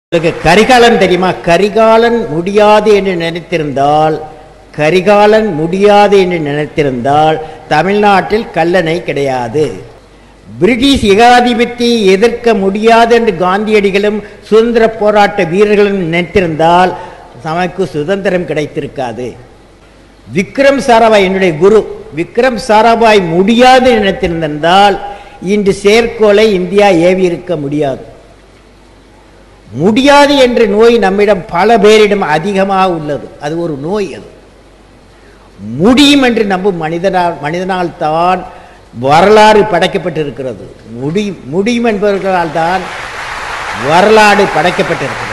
உங்களுக்கு கரிகாலன் தெரியுமா கரிகாலன் முடியாது என்று நினைத்திருந்தால் கரிகாலன் முடியாது என்று நினைத்திருந்தால் தமிழ்நாட்டில் கல்லணை கிடையாது பிரிட்டிஷ் ஏகாதிபத்தியை எதிர்க்க முடியாது என்று காந்தியடிகளும் சுதந்திர போராட்ட வீரர்களும் நினைத்திருந்தால் நமக்கு சுதந்திரம் கிடைத்திருக்காது விக்ரம் சாராபாய் என்னுடைய குரு விக்ரம் சாராபாய் முடியாது என்று நினைத்திருந்தால் இன்று செயற்கோளை இந்தியா ஏவி இருக்க முடியாது முடியாது என்ற நோய் நம்மிடம் பல பேரிடம் அதிகமாக உள்ளது அது ஒரு நோய் அது முடியும் என்று நம்பும் மனிதனால் மனிதனால் தான் வரலாறு படைக்கப்பட்டிருக்கிறது முடியும் முடியும் என்பவர்களால் தான் வரலாறு படைக்கப்பட்டிருக்கிறது